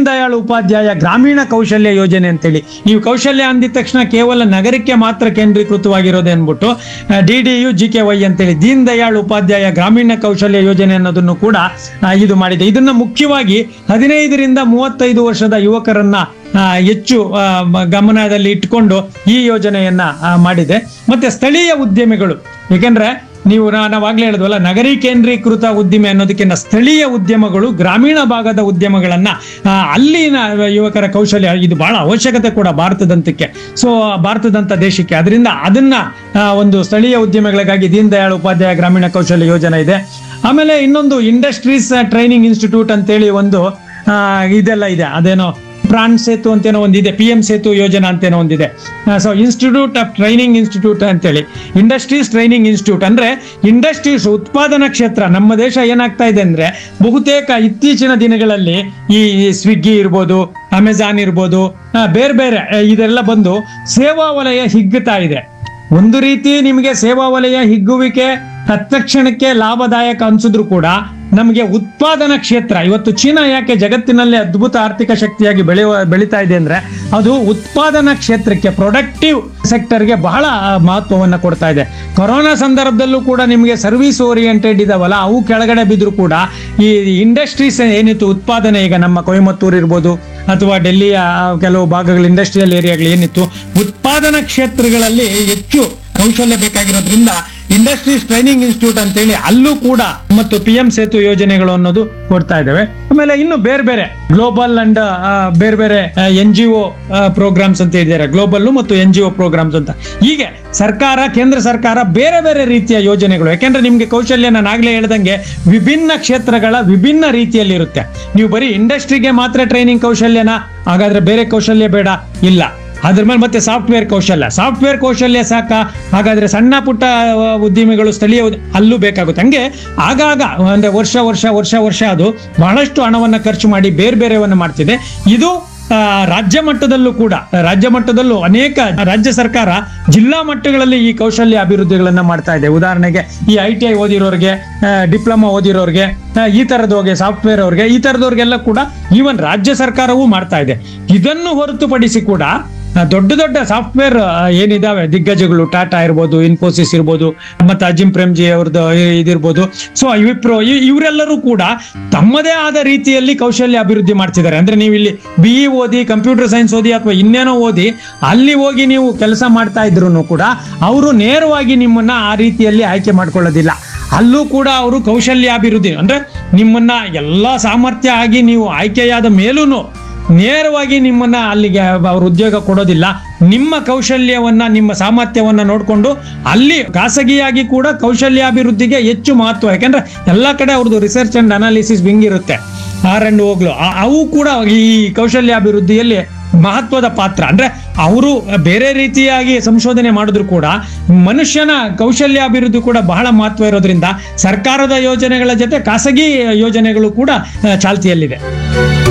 ದಯಾಳ್ ಉಪಾಧ್ಯಾಯ ಗ್ರಾಮೀಣ ಕೌಶಲ್ಯ ಯೋಜನೆ ಅಂತೇಳಿ ನೀವು ಕೌಶಲ್ಯ ಅಂದಿದ ತಕ್ಷಣ ಕೇವಲ ನಗರಕ್ಕೆ ಮಾತ್ರ ಕೇಂದ್ರೀಕೃತವಾಗಿರೋದು ಅಂದ್ಬಿಟ್ಟು D D U G K Y ಅಂತೇಳಿ ದೀನ್ ದಯಾಳ್ ಉಪಾಧ್ಯಾಯ ಗ್ರಾಮೀಣ ಕೌಶಲ್ಯ ಯೋಜನೆ ಅನ್ನೋದನ್ನು ಕೂಡ ಆ, ಇದು ಮಾಡಿದೆ ಇದನ್ನ ಮುಖ್ಯವಾಗಿ ಹದಿನೈದರಿಂದ ಮೂವತ್ತೈದು ವರ್ಷದ ಯುವಕರನ್ನ ಆ, ಹೆಚ್ಚು ಆ, ಮ- ಗಮನದಲ್ಲಿ ಇಟ್ಕೊಂಡು ಈ ಯೋಜನೆಯನ್ನ ಆ, ಮಾಡಿದೆ ಮತ್ತೆ ಸ್ಥಳೀಯ ಉದ್ಯಮಿಗಳು ಏಕೆಂದ್ರೆ ನೀವು ನಾ- ನಾವಾಗ್ಲೇ ಹೇಳಿದ್ವಲ್ಲ ನಗರೀ ಕೇಂದ್ರೀಕೃತ ಉದ್ದಿಮೆ ಅನ್ನೋದಕ್ಕಿಂತ ಸ್ಥಳೀಯ ಉದ್ಯಮಗಳು ಗ್ರಾಮೀಣ ಭಾಗದ ಉದ್ಯಮಗಳನ್ನ ಆ, ಅಲ್ಲಿನ ಯುವಕರ ಕೌಶಲ್ಯ ಇದು ಬಹಳ ಅವಶ್ಯಕತೆ ಕೂಡ ಭಾರತದಂತಕ್ಕೆ ಸೊ ಭಾರತದಂತ ದೇಶಕ್ಕೆ ಅದರಿಂದ ಅದನ್ನ ಆ, ಒಂದು ಸ್ಥಳೀಯ ಉದ್ಯಮಗಳಿಗಾಗಿ ದೀನ್ ದಯಾಳ್ ಉಪಾಧ್ಯಾಯ ಗ್ರಾಮೀಣ ಕೌಶಲ್ಯ ಯೋಜನೆ ಇದೆ ಆಮೇಲೆ ಇನ್ನೊಂದು ಇಂಡಸ್ಟ್ರೀಸ್ ಟ್ರೈನಿಂಗ್ ಇನ್ಸ್ಟಿಟ್ಯೂಟ್ ಅಂತೇಳಿ ಒಂದು ಆ, ಇದೆಲ್ಲ ಇದೆ ಅದೇನೋ ಪ್ರಾಣ್ ಸೇತು ಅಂತೇನೋ ಒಂದಿದೆ ಪಿ ಎಂ ಸೇತು ಯೋಜನಾ ಅಂತೇನೋ ಒಂದಿದೆ so institute of training institute ಅಂತೇಳಿ ಇಂಡಸ್ಟ್ರೀಸ್ ಟ್ರೈನಿಂಗ್ ಇನ್ಸ್ಟಿಟ್ಯೂಟ್ ಅಂದ್ರೆ ಇಂಡಸ್ಟ್ರೀಸ್ ಉತ್ಪಾದನಾ ಕ್ಷೇತ್ರ ನಮ್ಮ ದೇಶ ಏನಾಗ್ತಾ ಇದೆ ಅಂದ್ರೆ ಬಹುತೇಕ ಇತ್ತೀಚಿನ ದಿನಗಳಲ್ಲಿ ಈ ಸ್ವಿಗ್ಗಿ ಇರ್ಬೋದು ಅಮೆಜಾನ್ ಇರ್ಬೋದು ಆ, ಬೇರೆ ಬೇರೆ ಆ, ಇದೆಲ್ಲ ಬಂದು ಸೇವಾ ವಲಯ ಹಿಗ್ಗುತ್ತಾ ಇದೆ ಒಂದು ರೀತಿ ನಿಮಗೆ ಸೇವಾ ವಲಯ ಹಿಗ್ಗುವಿಕೆ ತತ್ಕ್ಷಣಕ್ಕೆ ಲಾಭದಾಯಕ ಅನ್ಸಿದ್ರು ಕೂಡ ನಮಗೆ ಉತ್ಪಾದನಾ ಕ್ಷೇತ್ರ ಇವತ್ತು ಚೀನಾ ಯಾಕೆ ಜಗತ್ತಿನಲ್ಲಿ ಅದ್ಭುತ ಆರ್ಥಿಕ ಶಕ್ತಿಯಾಗಿ ಬೆಳೆಯುವ ಬೆಳೀತಾ ಇದೆ ಅಂದ್ರೆ ಅದು ಉತ್ಪಾದನಾ ಕ್ಷೇತ್ರಕ್ಕೆ ಪ್ರೊಡಕ್ಟಿವ್ ಸೆಕ್ಟರ್ಗೆ ಬಹಳ ಮಹತ್ವವನ್ನು ಕೊಡ್ತಾ ಇದೆ ಕೊರೋನಾ ಸಂದರ್ಭದಲ್ಲೂ ಕೂಡ ನಿಮಗೆ ಸರ್ವಿಸ್ ಓರಿಯೆಂಟೆಡ್ ಇದಾವಲ್ಲ ಅವು ಕೆಳಗಡೆ ಬಿದ್ರು ಕೂಡ ಈ ಇಂಡಸ್ಟ್ರೀಸ್ ಏನಿತ್ತು ಉತ್ಪಾದನೆ ಈಗ ನಮ್ಮ ಕೊಯಮತ್ತೂರು ಇರ್ಬೋದು ಅಥವಾ ಡೆಲ್ಲಿಯ ಆ, ಕೆಲವು ಭಾಗಗಳು ಇಂಡಸ್ಟ್ರಿಯಲ್ ಏರಿಯಾಗಳು ಏನಿತ್ತು ಉತ್ಪಾದನಾ ಕ್ಷೇತ್ರಗಳಲ್ಲಿ ಹೆಚ್ಚು ಕೌಶಲ್ಯ ಬೇಕಾಗಿರೋದ್ರಿಂದ ಇಂಡಸ್ಟ್ರೀಸ್ ಟ್ರೈನಿಂಗ್ ಇನ್ಸ್ಟಿಟ್ಯೂಟ್ ಅಂತೇಳಿ ಅಲ್ಲೂ ಕೂಡ ಮತ್ತು ಪಿ ಎಂ ಸೇತು ಯೋಜನೆಗಳು ಅನ್ನೋದು ಕೊಡ್ತಾ ಇದ್ದಾವೆ ಆಮೇಲೆ ಇನ್ನು ಬೇರೆ ಬೇರೆ ಗ್ಲೋಬಲ್ ಅಂಡ್ ಬೇರೆ ಬೇರೆ ಎನ್ ಜಿ ಒ ಪ್ರೋಗ್ರಾಮ್ಸ್ ಅಂತ ಹೇಳಿದ್ದಾರೆ ಗ್ಲೋಬಲ್ ಮತ್ತು ಎನ್ ಜಿ ಒ ಪ್ರೋಗ್ರಾಮ್ಸ್ ಅಂತ ಹೀಗೆ ಸರ್ಕಾರ ಕೇಂದ್ರ ಸರ್ಕಾರ ಬೇರೆ ಬೇರೆ ರೀತಿಯ ಯೋಜನೆಗಳು ಯಾಕೆಂದ್ರೆ ನಿಮ್ಗೆ ಕೌಶಲ್ಯ ನಾನು ಆಗ್ಲೇ ಹೇಳ್ದಂಗೆ ವಿಭಿನ್ನ ಕ್ಷೇತ್ರಗಳ ವಿಭಿನ್ನ ರೀತಿಯಲ್ಲಿ ಇರುತ್ತೆ ನೀವು ಬರೀ ಇಂಡಸ್ಟ್ರಿಗೆ ಮಾತ್ರ ಟ್ರೈನಿಂಗ್ ಕೌಶಲ್ಯನ ಹಾಗಾದ್ರೆ ಬೇರೆ ಕೌಶಲ್ಯ ಬೇಡ ಇಲ್ಲ ಅದ್ರ ಮೇಲೆ ಮತ್ತೆ ಸಾಫ್ಟ್ವೇರ್ ಕೌಶಲ್ಯ ಸಾಫ್ಟ್ವೇರ್ ಕೌಶಲ್ಯ ಸಾಕ ಹಾಗಾದ್ರೆ ಸಣ್ಣ ಪುಟ್ಟ ಆ, ಉದ್ಯಮಿಗಳು ಸ್ಥಳೀಯ ಉದ್- ಅಲ್ಲೂ ಬೇಕಾಗುತ್ತೆ ಹಂಗೆ ಆಗಾಗ ಅಂದ್ರೆ ವರ್ಷ ವರ್ಷ ವರ್ಷ ವರ್ಷ ಅದು ಬಹಳಷ್ಟು ಹಣವನ್ನ ಖರ್ಚು ಮಾಡಿ ಬೇರೆ ಬೇರೆವನ್ನ ಮಾಡ್ತಿದೆ ಇದು ಆ, ರಾಜ್ಯ ಮಟ್ಟದಲ್ಲೂ ಕೂಡ ರಾಜ್ಯ ಮಟ್ಟದಲ್ಲೂ ಅನೇಕ ರಾಜ್ಯ ಸರ್ಕಾರ ಜಿಲ್ಲಾ ಮಟ್ಟಗಳಲ್ಲಿ ಈ ಕೌಶಲ್ಯ ಅಭಿವೃದ್ಧಿಗಳನ್ನ ಮಾಡ್ತಾ ಇದೆ ಉದಾಹರಣೆಗೆ ಈ ಐ ಟಿ ಐ ಓದಿರೋರಿಗೆ ಡಿಪ್ಲೊಮಾ ಓದಿರೋರಿಗೆ ಆ, ಈ ತರದವ್ರಿಗೆ ಸಾಫ್ಟ್ವೇರ್ ಅವ್ರಿಗೆ ಈ ತರದವ್ರಿಗೆಲ್ಲ ಕೂಡ ಈವನ್ ರಾಜ್ಯ ಸರ್ಕಾರವೂ ಮಾಡ್ತಾ ಇದೆ ಇದನ್ನು ಹೊರತುಪಡಿಸಿ ಕೂಡ ಆ, ದೊಡ್ಡ ದೊಡ್ಡ ಸಾಫ್ಟ್ವೇರ್ ಏನಿದಾವೆ ದಿಗ್ಗಜಗಳು ಟಾಟಾ ಇರ್ಬೋದು ಇನ್ಫೋಸಿಸ್ ಇರ್ಬೋದು ಮತ್ತೆ ಅಜಿಂ ಪ್ರೇಮ್ಜಿ ಅವ್ರದ್ದು ಇ- ಇದಿರ್ಬೋದು ಸೊ ವಿಪ್ರೋ ಇ- ಇವರೆಲ್ಲರೂ ಕೂಡ ತಮ್ಮದೇ ಆದ ರೀತಿಯಲ್ಲಿ ಕೌಶಲ್ಯ ಅಭಿವೃದ್ಧಿ ಮಾಡ್ತಿದ್ದಾರೆ ಅಂದ್ರೆ ನೀವು ಇಲ್ಲಿ ಬಿ ಇ ಓದಿ ಕಂಪ್ಯೂಟರ್ ಸೈನ್ಸ್ ಓದಿ ಅಥವಾ ಇನ್ನೇನೋ ಓದಿ ಅಲ್ಲಿ ಹೋಗಿ ನೀವು ಕೆಲಸ ಮಾಡ್ತಾ ಇದ್ರು ಕೂಡ ಅವರು ನೇರವಾಗಿ ನಿಮ್ಮನ್ನ ಆ ರೀತಿಯಲ್ಲಿ ಆಯ್ಕೆ ಮಾಡ್ಕೊಳ್ಳೋದಿಲ್ಲ ಅಲ್ಲೂ ಕೂಡ ಅವರು ಕೌಶಲ್ಯಾಭಿವೃದ್ಧಿ ಅಂದ್ರೆ ನಿಮ್ಮನ್ನ ಎಲ್ಲಾ ಸಾಮರ್ಥ್ಯ ಆಗಿ ನೀವು ಆಯ್ಕೆಯಾದ ಮೇಲೂ ನೇರವಾಗಿ ನಿಮ್ಮನ್ನ ಅಲ್ಲಿಗೆ ಅವ್ರ ಉದ್ಯೋಗ ಕೊಡೋದಿಲ್ಲ ನಿಮ್ಮ ಕೌಶಲ್ಯವನ್ನ ನಿಮ್ಮ ಸಾಮರ್ಥ್ಯವನ್ನ ನೋಡಿಕೊಂಡು ಅಲ್ಲಿ ಖಾಸಗಿಯಾಗಿ ಕೂಡ ಕೌಶಲ್ಯಾಭಿವೃದ್ಧಿಗೆ ಹೆಚ್ಚು ಮಹತ್ವ ಯಾಕಂದ್ರೆ ಎಲ್ಲಾ ಕಡೆ ಅವ್ರದ್ದು ರಿಸರ್ಚ್ ಅಂಡ್ ಅನಾಲಿಸಿಸ್ ವಿಂಗ್ ಇರುತ್ತೆ ಆರ್ ಅಂಡ್ ಹೋಗ್ಲು ಅವು ಕೂಡ ಈ ಕೌಶಲ್ಯಾಭಿವೃದ್ಧಿಯಲ್ಲಿ ಮಹತ್ವದ ಪಾತ್ರ ಅಂದ್ರೆ ಅವರು ಬೇರೆ ರೀತಿಯಾಗಿ ಸಂಶೋಧನೆ ಮಾಡಿದ್ರು ಕೂಡ ಮನುಷ್ಯನ ಕೌಶಲ್ಯಾಭಿವೃದ್ಧಿ ಕೂಡ ಬಹಳ ಮಹತ್ವ ಇರೋದ್ರಿಂದ ಸರ್ಕಾರದ ಯೋಜನೆಗಳ ಜೊತೆ ಖಾಸಗಿ ಯೋಜನೆಗಳು ಕೂಡ ಆ, ಚಾಲ್ತಿಯಲ್ಲಿದೆ